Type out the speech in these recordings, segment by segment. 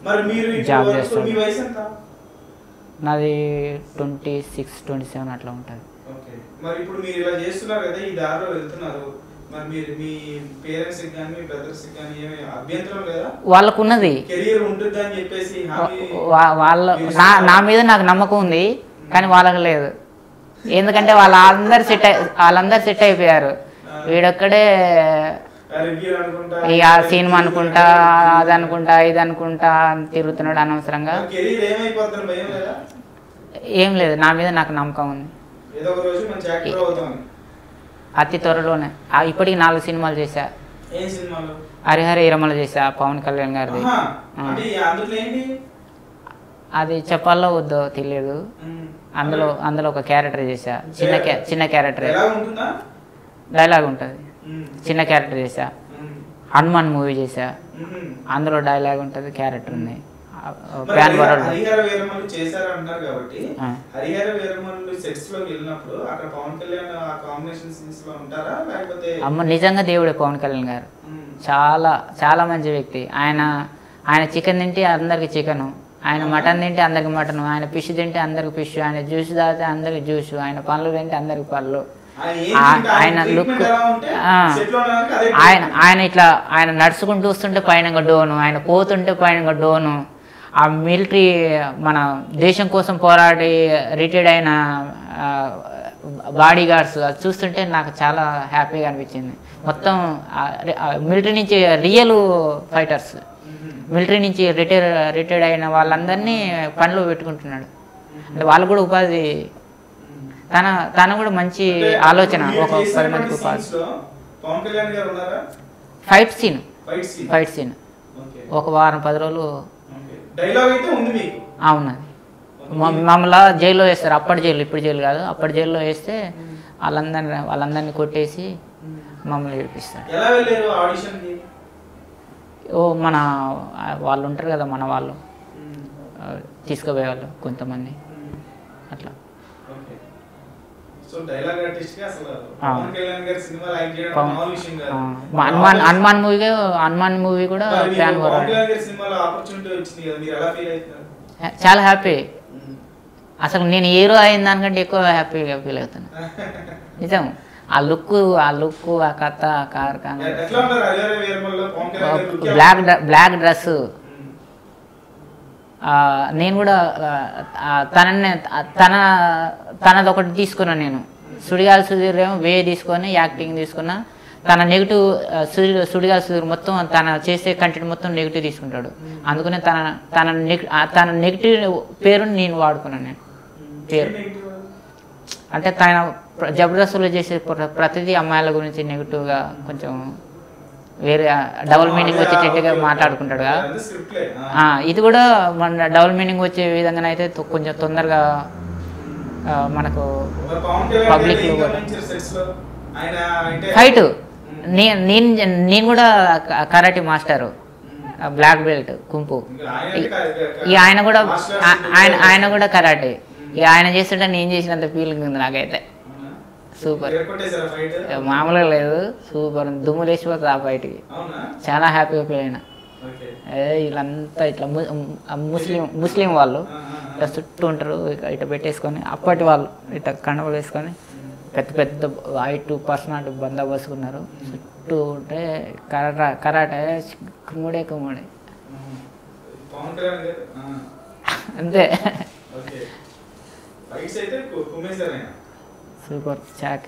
మరి మీరు ఇప్పుడు జాబ్ వరకు చేస్తాడు. మీ వయసు ఎంత నాది ట్వంటీ సిక్స్ ట్వంటీ సెవెన్ అట్లా ఉంటుంది ఓకే మరి ఇప్పుడు మీరు ఇలా చేస్తున్నారు కదా ఈ దారిలో వెళ్తున్నారు మరి మీరు మీ పేరెంట్స్ కానీ మీ బ్రదర్స్ కానీ ఏమి అభ్యంతరం లేదా వాళ్ళకు ఉన్నది కెరియర్ ఉంటుంది అని చెప్పేసి హామీ వా- వాళ్ళ నా నా మీద నాకు నమ్మకం ఉంది కానీ వాళ్ళకి లేదు ఎందుకంటే వాళ్ళందరు సెట్ వాళ్ళందరు సెట్ అయిపోయారు వీడొక్కడే రివ్యూ అనుకుంటా ఇక సినిమా అనుకుంటా అది అనుకుంటా ఇది అనుకుంటా అని తిరుగుతున్నాడు అనవసరంగా కెరీర్ ఏమైపోతుంది భయం లేదా ఏం లేదు నా మీద నాకు నమ్మకం ఉంది ఏదో ఒక రోజు మంచి యాక్టర్ అవుతాం అతి త్వరలోనే ఆ, ఇప్పటికి నాలుగు సినిమాలు చేశా ఏం సినిమాలు హరిహర ఇరమల చేశా పవన్ కళ్యాణ్ గారిది ఆహా, ఆ. అంటే అందులో ఏంటి అది చెప్పాలో వద్దో తెలియదు ఉమ్. అందులో అందులో ఒక క్యారెక్టర్ చేశా చిన్న క్యా చిన్న క్యారెక్టర్ ఎలా ఉంటుందా డైలాగ్ ఉంటుంది ఉమ్, చిన్న క్యారెక్టర్ చేశా ఉమ్, హనుమాన్ మూవీ చేశా ఉమ్. అందులో డైలాగ్ ఉంటుంది క్యారెక్టర్ ఉంది మరి ప్యాన్ హరిహర- వరల్డ్ హరిహర వీరమల్లు చేశారు అంటున్నారు కాబట్టి ఆ. హరిహర వీరమల్లు సెట్స్ లోకి వెళ్ళినప్పుడు అక్కడ పవన్ కళ్యాణ్ ఆ కాంబినేషన్ సీన్స్ లో ఉంటారా లేకపోతే అమ్మ నిజంగా దేవుడే పవన్ కళ్యాణ్ గారు ఉమ్, చాలా చాలా మంచి వ్యక్తి ఆయన ఆయన చికెన్ తింటే అందరికి చికెను ఆయన మటన్ తింటే అందరికి మటన్ ఆయన ఫిష్ తింటే అందరికి ఫిష్ ఆయన జ్యూస్ తాగితే అందరికి జ్యూస్ ఆయన పండ్లు తింటే అందరికి పళ్ళు ఆయన ఏం ఆ- తింటే ఆయన treatment లుక్ ఎలా ఉంటే ఆ. set లో ఉన్నవారికి అదే ఆయన treatment. ఆయన ఇట్లా ఆయన నడుచుకుంటూ వస్తుంటే పైన డోను ఆయన పోతుంటే పైన డోను ఆ మిలిటరీ మన దేశం కోసం పోరాడి రిటైర్డ్ అయిన బాడీ గార్డ్స్ అది చూస్తుంటే నాకు చాలా హ్యాపీగా అనిపించింది మొత్తం మిలిటరీ నుంచి రియల్ ఫైటర్స్ ఉమ్, మిలిటరీ నుంచి రిటైర్ రిటైర్డ్ అయిన వాళ్ళందరినీ పనిలో పెట్టుకుంటున్నాడు అంటే వాళ్ళు కూడా ఉపాధి ఉమ్. తన తన కూడా మంచి అంటే ఆలోచన మీరు ఒక పది చేసినటువంటి మందికి ఉపాధి scenes లో పవన్ కళ్యాణ్ గారు ఉన్నారా fight scene fight scene fight scene okay ఒక వారం పది రోజులు ఓకే డైలాగ్ అయితే ఉంది మీకు అవునది మమ్మల్ని జైల్లో వేస్తారు అప్పటి జైలు ఇప్పుడు జైలు కాదు అప్పటి జైల్లో వేస్తే వాళ్ళందరిని వాళ్ళందరినీ కొట్టేసి మమ్మల్ని ఏడిపిస్తారు ఎలా వెళ్ళారు ఆడిషన్ కి ఓ మన వాళ్ళు ఉంటారు కదా మన వాళ్ళు ఆ, తీసుకుపోయే వాళ్ళు కొంతమంది అట్లా ఓకే సో డైలాగ్ ఆర్టిస్ట్ గా అసలు ఆ. పవన్ కళ్యాణ్ గారి సినిమాలు యాక్ట్ చేయడం పవన్- మామూలు విషయం ఆ, కాదు మా హనుమాన్ హనుమాన్ మూవీ హనుమాన్ మూవీ కూడా మరి మీకు ఫ్యాన్ పవన్ కళ్యాణ్ గారి సినిమాలో ఆపర్చునిటీ వచ్చింది కదా మీరు ఎలా ఫీల్ అవుతున్నారు చాలా హ్యాపీ అసలు నేను హీరో అయిన దానికంటే ఎక్కువ హ్యాపీగా ఫీల్ అవుతాను నిజం ఆ లుక్ ఆ లుక్ ఆ కథ ఆ కార్ఖానా ఎట్లా ఉన్నారు హరిహర వీరమల్లో పవన్ కళ్యాణ్ గారి look ఎలా బ్లాక్ ఉంది? Black dress um. నేను కూడా ఆ, తనని తన తనది ఒకటి తీసుకున్నాను నేను సుడిగాలి సుధీర్ ఏమో వే తీసుకొని యాక్టింగ్ తీసుకున్నా తన నెగిటివ్ సుడి సుడిగాలి సుధీర్ మొత్తం తన చేసే కంటెంట్ మొత్తం నెగిటివ్ తీసుకుంటాడు అందుకనే తన తన నెగ ఆ, తన నెగిటివ్ పేరుని నేను వాడుకున్నాను నేను పేరు ఏం negative? అంటే తన ప్ర- జబర్దస్త్లో చేసే ప్ర- ప్రతిదీ అమ్మాయిల గురించి నెగిటివ్గా కొంచెం వేరే డబుల్ మీనింగ్ వచ్చేటట్టుగా మాట్లాడుకుంటాడు కదా అదే script లే. ఆ. ఆ, ఇది కూడా మన డబుల్ మీనింగ్ వచ్చే విధంగానైతే తొ- కొంచెం తొందరగా ఆ, మనకు మరి పవన్ కళ్యాణ్ Public గారు ఏం లో కూడా. గమనించారు sets లో? ఆయన అంటే ఫైట్ నేను నేను నేను కూడా క- karate master um. Black belt కుంపు ఇంకా ఆయన అంటే క- క- ఇక ఆయన కూడా martial ఆ- arts ఆయన ఆయన చేస్తారు. కూడా కరాటే ఇక ఆయన చేస్తుంటే నేను చేసినంత ఫీలింగ్ ఉంది నాకైతే అవునా? సూపర్ ఎరగొట్టేశారా fight? ఇక మామూలుగా లేదు సూపర్ దుమ్ము లేచిపోతుంది ఆ ఫైట్కి అవునా చాలా హ్యాపీగా ఫీల్ అయినా ఓకే ఏ వీళ్ళంతా ఇట్లా ము- ఆ ముస్లిం ముస్లిం వాళ్ళు ఆ, ఆ, ఆ. ఇట్లా చుట్టూ ఉంటారు ఇక ఇట్లా పెట్టేసుకొని అప్పటి వాళ్ళు ఇట్లా కండవలు వేసుకొని పెద్ద పెద్ద వైట్ పర్సనాలిటీ బందోబస్తుకున్నారు చుట్టూ ఉంటే కరాటా కరాటే కుమ్ముడే కుమ్ముడే ఉమ్. పవన్ కళ్యాణ్ గారు ఆ, అంతే ఓకే ఫైట్స్ అయితే కు- కుమ్మేశారు ఆయన సూపర్ చాక్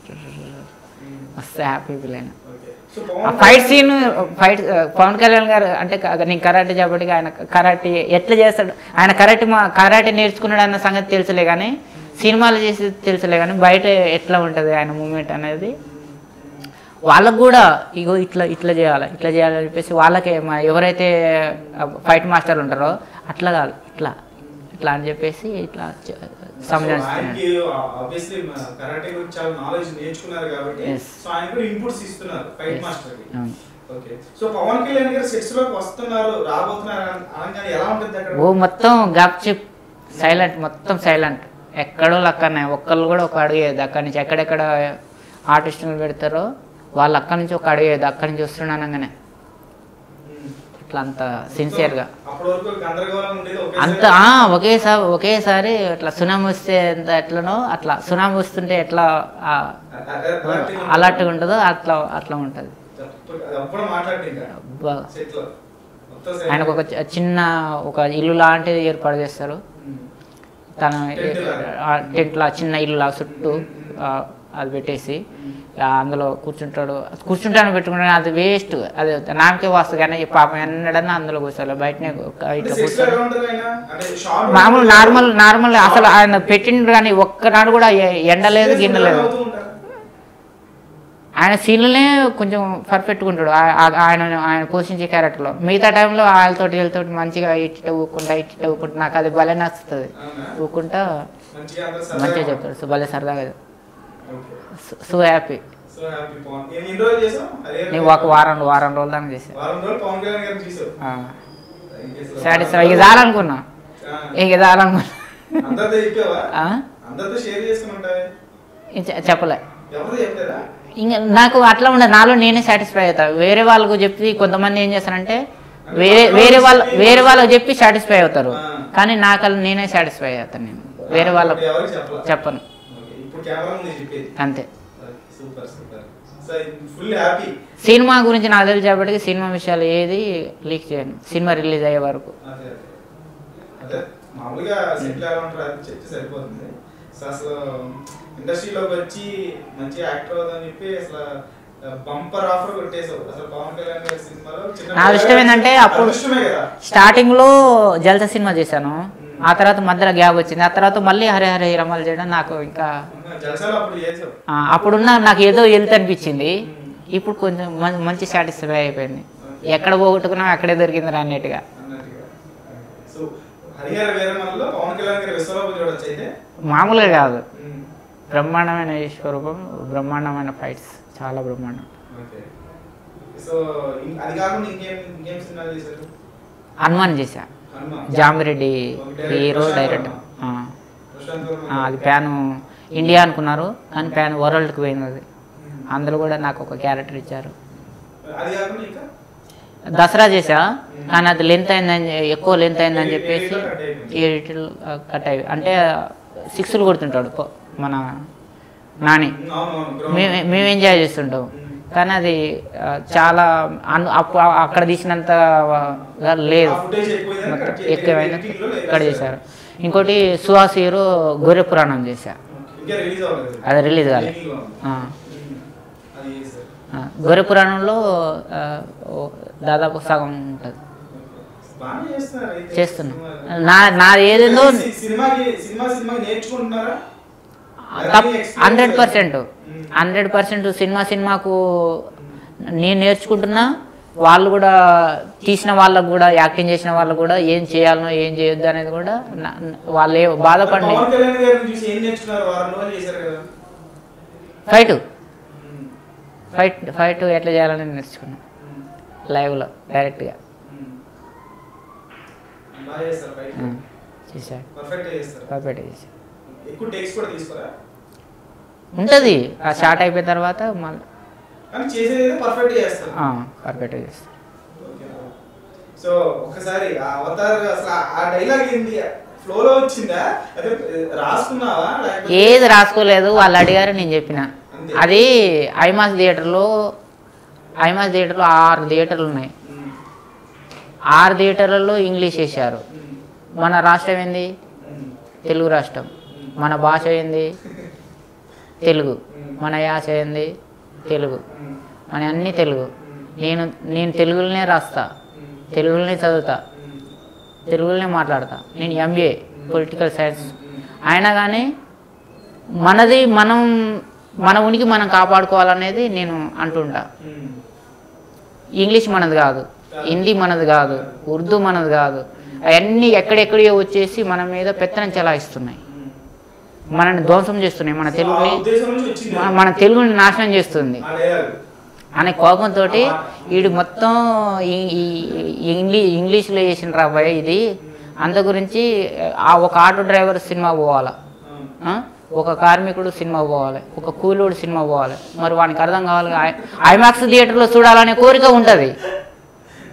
ఉమ్. మస్తు హ్యాపీ ఫీల్ అయినా ఓకే సో ఆ Pawan fight scene fight Pawan Kalyan గారు అంటే క- నేను కరాటే చెప్పటిగా ఆయన కరాటే ఎట్లా చేస్తాడు ఆయన కరాటే మా కరాటే నేర్చుకున్నాడు అన్న సంగతి తెలుసులే కానీ సినిమాలు చేసి తెలుసులే కానీ బయట ఎట్లా ఉంటుంది ఆయన మూమెంట్ అనేది వాళ్ళకు కూడా ఇగో ఇట్లా ఇట్లా చేయాలి ఇట్లా చేయాలని చెప్పేసి వాళ్ళకే మా ఎవరైతే ఫైట్ మాస్టర్ ఉంటారో అట్లా కాదు ఇట్లా ఇట్లా అని చెప్పేసి ఇట్లా సంజాయిస్తున్నాడు ఆయనకి ఆబ్వియస్లీ కరాటే గురించి చాలా నాలెడ్జ్ నేర్చుకున్నారు కాబట్టి Yes. సో ఆయన కూడా ఇన్పుట్స్ ఇస్తున్నారు ఫైట్ మాస్టర్ కి అవును. ఓకే సో పవన్ కళ్యాణ్ గారు సెట్స్ లోకి వస్తున్నారు రాబోతున్నారు అన- అనగానే ఎలా ఉంటుంది అక్కడ ఓ మొత్తం గప్ చిప్ సైలెంట్ మొత్తం సైలెంట్ ఎక్కడో అక్కడనే ఒక్కళ్ళు కూడా ఒక అడిగేది అక్కడి నుంచి ఎక్కడెక్కడ ఆర్టిస్టులు పెడతారో వాళ్ళు అక్కడి నుంచి ఒక అడిగేది అక్కడి నుంచి వస్తున్నాను అనగానే ఉమ్. అట్లా అంత సిన్సియర్గా అప్పటి వరకు గందరగోళం ఉండేది ఒకేసారి అంత ఆ, ఒకేసారి ఒకేసారి అట్లా సునామీ వస్తే ఎంత ఎట్లనో అట్లా సునామీ వస్తుంటే ఎట్లా ఆ, అలాంటివి అలర్ట్గా ఉంటుందో అట్లా అట్లా ఉంటుంది అప్పుడు- అది అప్పుడు మాట్లాడి ఇంకా బా- సెట్ లో మొత్తం set. ఆయనకు ఒక చి- చిన్న ఒక ఇల్లు లాంటిది ఏర్పాటు చేస్తారు ఉమ్. తన టెంట్ లాగా. ఆ టెంట్లో చుట్టూ ఇల్లు లా చుట్టూ ఆ, అది పెట్టేసి ఆ, అందులో కూర్చుంటాడు కూర్చుంటాను పెట్టుకుంటాను అది వేస్ట్ అది నామకే వస్తుంది కానీ ఈ పాపం ఎన్నడన్నా అందులో కూర్చోవాలి బయటనే ఒక అంటే ఇట్లా సెక్స్ కూర్చోవాలి ఎలా ఉంటుంది ఆయన? అంటే షార్ట్ మామూలు నార్మల్ నార్మల్ అసలు ఆయన పెట్టిండ్రు కానీ ఒక్కనాడు కూడా ఎ- ఎండ లేదు గిన్నె లేదు అవుతూ ఉంటారు. ఆయన సీన్లనే కొంచెం పర్ఫెక్ట్గా ఉంటాడు ఆ- ఆ- ఆయన ఆయన పోషించే క్యారెక్టర్లో మిగతా టైంలో వాళ్ళతోటి వీళ్ళతోటి మంచిగా ఇట్ట ఊకుంటా ఇట్ట ఊకుంటా నాకు అది భలే నచ్చుతుంది అవునా? ఊకుంటా మంచిగా అందరూ మంచిగా సరదాగా చెప్తాడు సో భలే సరదాగా okay. So happy so happy Pawan ఎన్ని ఎన్ని రోజులు చేసావు అదే నేను ఒక వారం వారం రోజులు దాకా చేశాను వారం రోజులు పవన్ కళ్యాణ్ గారిని చూసావు ఇంకేం సాటిస్ఫై ఇక చాలనుకున్నా ఆ. ఇక చాలనుకున్నా అందరితో చెప్పావా ఆ? అందరితో షేర్ చేసుకుని ఉంటావే ఇంక చె- చెప్పలే ఎవరితో చెప్పారా ఇంకా నాకు అట్లా ఉండదు నాలో నేనే సాటిస్ఫై అవుతా వేరే వాళ్ళకు చెప్పి కొంతమంది ఏం చేస్తారంటే వేరే వేరే వాళ్ళ వేరే వాళ్ళకి చెప్పి సాటిస్ఫై అవుతారు కానీ నాకు అలా నేనే సాటిస్ఫై అవుతాను నేను వేరే వాళ్ళకు ఎవరికి చెప్పలా చెప్పను ఓకే. ఇప్పుడు కెమెరా ముందు చెప్పేది అంతే super super so full happy cinema గురించి నాకు తెలిసేపటికి సినిమా విషయాలు ఏది లీక్ చేయను సినిమా రిలీజ్ అయ్యే వరకు అదే అదే అదే మామూలుగా సెటిల్ ఎలా ఉంటారు అది చెప్తే సరిపోతుంది సో అసలు ఇండస్ట్రీలోకి వచ్చి మంచి యాక్టర్ అవుదని చెప్పి అసలు బంపర్ ఆఫర్ కొట్టేసావు అసలు పవన్ కళ్యాణ్ గారి సినిమాలో చిన్న నా ఇష్టం ఏంటంటే అప్పుడు- ఇష్టమే కదా స్టార్టింగ్ లో జలస సినిమా చేశాను ఆ తర్వాత మధ్యలో గ్యాప్ వచ్చింది ఆ తర్వాత మళ్ళీ హరే హరే రమాలు చేయడం నాకు ఇంకా ఉన్న జలసాలు అప్పుడు చేసావు ఆ, అప్పుడున్న నాకు ఏదో వెళ్తూ అనిపించింది ఇప్పుడు కొంచెం మం- మంచి సాటిస్ఫై అయిపోయింది ఎక్కడ పోగొట్టుకున్నా అక్కడే దొరికింది అన్నట్టుగా అన్నట్టుగా సో హరిహర వీరమల్లో పవన్ కళ్యాణ్ గారి విశ్వరూపం చూడొచ్చు అయితే మామూలుగా కాదు ఉమ్. బ్రహ్మాండమైన స్వరూపం బ్రహ్మాండమైన ఫైట్స్ చాలా బ్రహ్మాండం ఓకే సో ఇం- అది కాకుండా ఇంకేం ఇంకేం సినిమాలు చేశారు హనుమాన్ చేశా హనుమాన్ జామిరెడ్డి హీరో డైరెక్టర్ ఆ. ప్రశాంత్ వర్మ ఆ, అది ప్యాన్ ఇండియా అనుకున్నారు కానీ ప్యాన్ వరల్డ్కి పోయింది అది అందులో కూడా నాకు ఒక క్యారెక్టర్ ఇచ్చారు అది కాకుండా ఇంకా దసరా చేసా కానీ అది లెంత్ అయిందని ఎక్కువ లెంత్ అయిందని చెప్పేసి ఎడిట్లు కట్ అయ్యి అంటే సిక్స్లు కొడుతుంటాడు పో- మన నాని అవునవును మేము మేము ఎంజాయ్ చేస్తుంటాం కానీ అది ఆ, చాలా అను- అప్పు- అక్కడ తీసినంత గా లేదు మొత్తం ఎక్కువైనా ఇక్కడ చేశారు ఇంకోటి సుహాస్ హీరో గొర్రె పురాణం చేశా ఇంకా రిలీజ్ అవ్వలేదు అది రిలీజ్ కాలే Making లో ఉంది. ఆ, ఉమ్. అది చేశారు ఆ, గొర్రె పురాణంలో ఆ, ఓ దాదాపు సగం ఉంటుంది బాగానే చేస్తున్నారు అయితే చేస్తున్నా సినిమాలు. నా నాది ఏదేందో సి- సినిమాకి సినిమా సినిమాకి నేర్చుకుంటున్నారా hundred percent hundred percent cinema సినిమాకు నేను నేర్చుకుంటున్నా వాళ్ళు కూడా తీసిన వాళ్ళకు కూడా యాక్టింగ్ చేసిన వాళ్ళకు కూడా ఏం చేయాలనో ఏం చేయొద్దు అనేది కూడా నా- వాళ్ళు ఏ బాధపడి పవన్ కళ్యాణ్ గారిని చూసి ఏం నేర్చుకున్నారు వారం రోజులు చేశారు కదా ఫైట్ ఉమ్. ఫైట్ ఫైట్ ఎట్లా చేయాలని నేర్చుకున్నా ఉమ్. లైవ్లో డైరెక్ట్గా ఉమ్. బాగా చేస్తారు బయట చేశాడు పర్ఫెక్ట్ చేస్తారు పర్ఫెక్ట్ చేశాడు ఎక్కువ టేక్స్ కూడా తీసుకోరా ఉంటుంది ఆ షార్ట్ అయిపోయిన తర్వాత మళ్ళీ కానీ చేసేది పర్ఫెక్ట్ చేస్తారు పర్ఫెక్ట్ చేస్తాడు ఓకే. సో ఒకసారి ఆ అవతార్ అసలు ఆ- ఆ డైలాగ్ ఏంది ఫ్లోలో వచ్చిందా అదే రాసుకున్నావా లేకపోతే ఏది రాసుకోలేదు వాళ్ళు అడిగారు నేను చెప్పిన అంతే. అది ఐమాస్ థియేటర్లో ఐమాస్ థియేటర్లో ఆరు థియేటర్లు ఉన్నాయి ఉమ్. ఆరు థియేటర్లలో ఇంగ్లీష్ వేశారు ఉమ్. మన రాష్ట్రం ఏంది ఉమ్. తెలుగు రాష్ట్రం మన భాష ఏంది తెలుగు మన యాస ఏంది తెలుగు ఉమ్. మన అన్నీ తెలుగు నేను నేను తెలుగులోనే రాస్తా ఉమ్. తెలుగులోనే చదువుతా ఉమ్. తెలుగులోనే మాట్లాడతా నేను ఎంబీఏ పొలిటికల్ సైన్స్ ఉమ్. అయినా కానీ మనది మనం మన ఉనికి మనం కాపాడుకోవాలనేది నేను అంటుంటా ఉమ్. ఇంగ్లీష్ మనది కాదు హిందీ మనది కాదు ఉర్దూ మనది కాదు అవన్నీ ఎక్కడెక్కడియో వచ్చేసి మన మీద పెత్తనం చెలాయిస్తున్నాయి ఉమ్. మనల్ని ధ్వంసం చేస్తున్నాయి మన సో ఆ తెలుగుని ఉద్దేశం నుంచి వచ్చింది మన- మన తెలుగుని నాశనం చేస్తుంది ఆ డైలాగ్ అనే కోపంతో వీడు మొత్తం ఈ- ఈ- ఇంగ్లీ ఇంగ్లీష్లో చేసిన రాబోయే ఇది అంత గురించి ఆ ఒక ఆటో డ్రైవర్ సినిమా పోవాలా ఆ? ఒక కార్మికుడు సినిమా పోవాలి ఒక కూలోడు సినిమా పోవాలి మరి వానికి అర్థం కావాలి ఐ- ఐమాక్స్ థియేటర్లో చూడాలనే కోరిక ఉంటుంది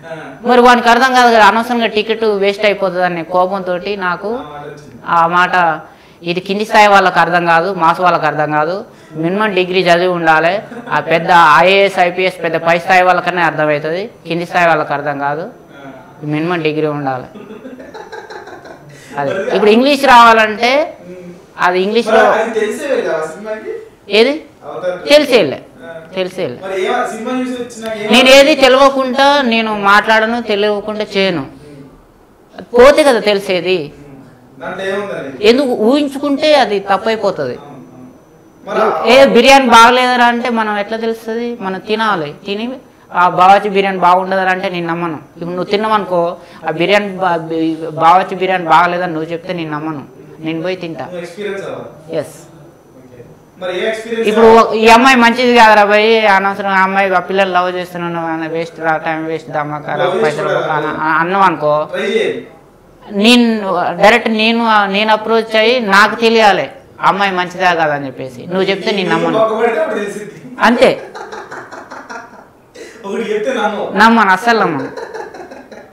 ఆ, మరి వానికి అర్థం కాదు కదా అనవసరంగా టికెట్ వేస్ట్ అయిపోతుంది అనే కోపంతో నాకు ఆ మాట వచ్చింది. ఆ మాట ఇది కింది స్థాయి వాళ్ళకి అర్థం కాదు మాస్ వాళ్ళకి అర్థం కాదు మినిమం డిగ్రీ చదివి ఉండాలి ఆ పెద్ద ఐఏఎస్ ఐపీఎస్ పెద్ద పై స్థాయి వాళ్ళకనే అర్థమవుతుంది కింది స్థాయి వాళ్ళకి అర్థం కాదు ఆ, మినిమం డిగ్రీ ఉండాలి అదే ఇప్పుడు ఇంగ్లీష్ రావాలంటే ఉమ్. అది ఇంగ్లీష్లో మరి అది తెలిసే వెళ్ళా ఆ సినిమాకి ఏది అవతార్ తెలిసేలే ఆ. తెలిసేలే మరి ఏమ సినిమా చూసి వచ్చినాక ఏమ- నేను ఏది తెలియకుండా నేను మాట్లాడను తెలియకుండా చేయను పోతే కదా తెలిసేది ఉమ్. దాంట్లో ఏముందని ఎందుకు ఊహించుకుంటే అది తప్పైపోతుంది అవును, అవును. మరి ఆ- ఏ బిర్యానీ బాగలేదరా అంటే మనం ఎట్లా తెలుస్తుంది మనం తినాలి తిని ఆ బావాచి బిర్యానీ బాగుండదని అంటే నేను నమ్మను ఇప్పుడు నువ్వు తిన్నావనుకో ఆ బిర్యానీ బా- బి- బావాచి బిర్యానీ బాగలేదని నువ్వు చెప్తే నేను నమ్మను నేను పోయి తింటా నువ్వు ఎక్స్పీరియన్స్ అవ్వాలి ఎస్ ఓకే. మరి ఏ ఎక్స్పీరియన్స్ ఇప్పుడు ఈ అమ్మాయి మంచిది కాదురా భయ్ అనవసరం ఆ అమ్మాయి ఆ పిల్లలు లవ్ చేస్తున్నాను వేస్ట్ రా టైం వేస్ట్ దమ్మకారా Love పైసలు చేసుకోవడం అన- అన- అన్నావు అనుకో ట్రై చేయాలి నేను డైరెక్ట్ నేను నేను అప్రోచ్ అయ్యి నాకు తెలియాలి అమ్మాయి మంచిదా కాదా అని చెప్పేసి నువ్వు చెప్తే నేను నమ్మను ఒక్కబడితే అప్పుడు తెలిసింది అంతే ఒకటి చెప్తే నమ్మవు నమ్మను అస్సలు నమ్మను